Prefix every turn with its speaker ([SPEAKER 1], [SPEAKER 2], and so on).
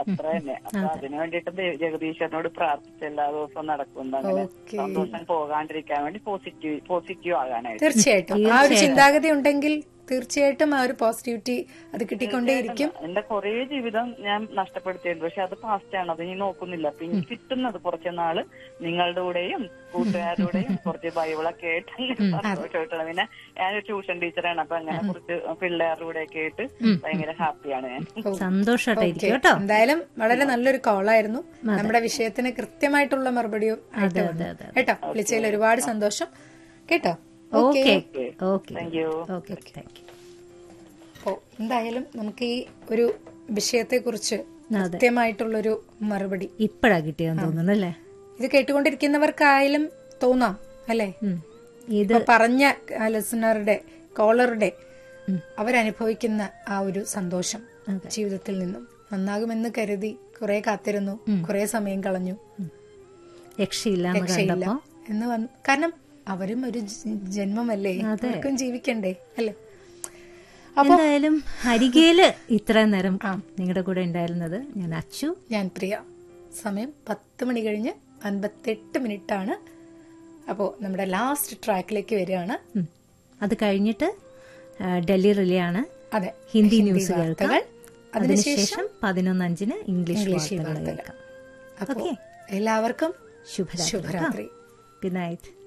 [SPEAKER 1] അത്ര തന്നെ അപ്പൊ അതിനു വേണ്ടിയിട്ട് ദൈ- ജഗദീശ്വരനോട് പ്രാർത്ഥിച്ച് എല്ലാ ദിവസവും നടക്കുന്നത് അങ്ങനെ
[SPEAKER 2] ഓക്കേ.
[SPEAKER 1] സന്തോഷം പോകാണ്ടിരിക്കാൻ വേണ്ടി പോസിറ്റീവ് പോസിറ്റീവ് ആകാനായിട്ട്
[SPEAKER 2] തീർച്ചയായിട്ടും ആ ഒരു ചിന്താഗതി ഉണ്ടെങ്കിൽ തീർച്ചയായിട്ടും ആ ഒരു പോസിറ്റിവിറ്റി അത് കിട്ടിക്കൊണ്ടേയിരിക്കും
[SPEAKER 1] എന്റെ കുറേ ജീവിതം ഞാൻ നഷ്ടപ്പെടുത്തിയിട്ടുണ്ട് പക്ഷെ അത് പാസ്റ്റ് ആണ് അത് ഇനി നോക്കുന്നില്ല അപ്പൊ ഇനി കിട്ടുന്നത് കുറച്ച് നാള് നിങ്ങളുടെ കൂടെയും കൂട്ടുകാരുടെയും കുറച്ച് ബൈബിളൊക്കെ ആയിട്ട് സന്തോഷമായിട്ടാണ് പിന്നെ ഞാനൊരു ട്യൂഷൻ ടീച്ചറാണ് അപ്പൊ അങ്ങനെ കുറച്ച് പിള്ളേരുടെ കൂടെ ഒക്കെ ആയിട്ട് ഭയങ്കര ഹാപ്പിയാണ് ഞാൻ
[SPEAKER 3] സന്തോഷമായിട്ടിരിക്കും കേട്ടോ
[SPEAKER 2] എന്തായാലും വളരെ നല്ലൊരു കോളായിരുന്നു നമ്മുടെ വിഷയത്തിന് കൃത്യമായിട്ടുള്ള മറുപടിയും ആയിട്ട് വന്നു കേട്ടോ വിളിച്ചതിൽ ഒരുപാട് സന്തോഷം കേട്ടോ
[SPEAKER 3] okay okay
[SPEAKER 1] thank you
[SPEAKER 3] okay thank you
[SPEAKER 2] അപ്പോ എന്തായാലും നമുക്ക് ഈ ഒരു വിഷയത്തെ കുറിച്ച് കൃത്യമായിട്ടുള്ളൊരു മറുപടി
[SPEAKER 3] ഇപ്പഴാ കിട്ടിയെന്ന് തോന്നുന്നു അല്ലേ
[SPEAKER 2] ഇത് കേട്ടുകൊണ്ടിരിക്കുന്നവർക്കായാലും തോന്നാം അല്ലെ
[SPEAKER 3] ഉം. ഇത്
[SPEAKER 2] ഇപ്പൊ പറഞ്ഞ ലിസണറുടെ കോളറുടെ അവരനുഭവിക്കുന്ന ആ ഒരു സന്തോഷം ജീവിതത്തിൽ നിന്നും നന്നാകുമെന്ന് കരുതി കുറെ കാത്തിരുന്നു കുറെ സമയം കളഞ്ഞു
[SPEAKER 3] രക്ഷയില്ല എന്ന്
[SPEAKER 2] രക്ഷയില്ല
[SPEAKER 3] കണ്ടപ്പോ
[SPEAKER 2] എന്ന് വന്നു കാരണം അവരും ഒരു ജ- ജന്മമല്ലേ അവർക്കും ജീവിക്കണ്ടേ അല്ലേ
[SPEAKER 3] എന്തായാലും അരികേല് ഇത്രയും നേരം നിങ്ങളുടെ കൂടെ ഉണ്ടായിരുന്നത് ഞാൻ അച്ചു
[SPEAKER 2] ഞാൻ പ്രിയ സമയം പത്ത് മണി കഴിഞ്ഞ് അൻപത്തെട്ട് മിനിറ്റ് ആണ് അപ്പോ നമ്മുടെ ലാസ്റ്റ് ട്രാക്കിലേക്ക് വരികയാണ്
[SPEAKER 3] ഉം. അത് കഴിഞ്ഞിട്ട് ആ, ഡൽഹി റിലേ ആണ്
[SPEAKER 2] അതെ
[SPEAKER 3] ഹിന്ദി ന്യൂസ് കേൾക്കാം
[SPEAKER 2] വാർത്തകൾ
[SPEAKER 3] അതിനുശേഷം പതിനൊന്നഞ്ചിന് ഇംഗ്ലീഷ്
[SPEAKER 2] ഇംഗ്ലീഷിൽ
[SPEAKER 3] വാർത്തകൾ
[SPEAKER 2] വാർത്തകൾ
[SPEAKER 3] കേൾക്കാം
[SPEAKER 2] അപ്പോ എല്ലാവർക്കും
[SPEAKER 3] ശുഭരാത്രി
[SPEAKER 2] ശുഭരാത്രി
[SPEAKER 3] ഗുഡ് നൈറ്റ്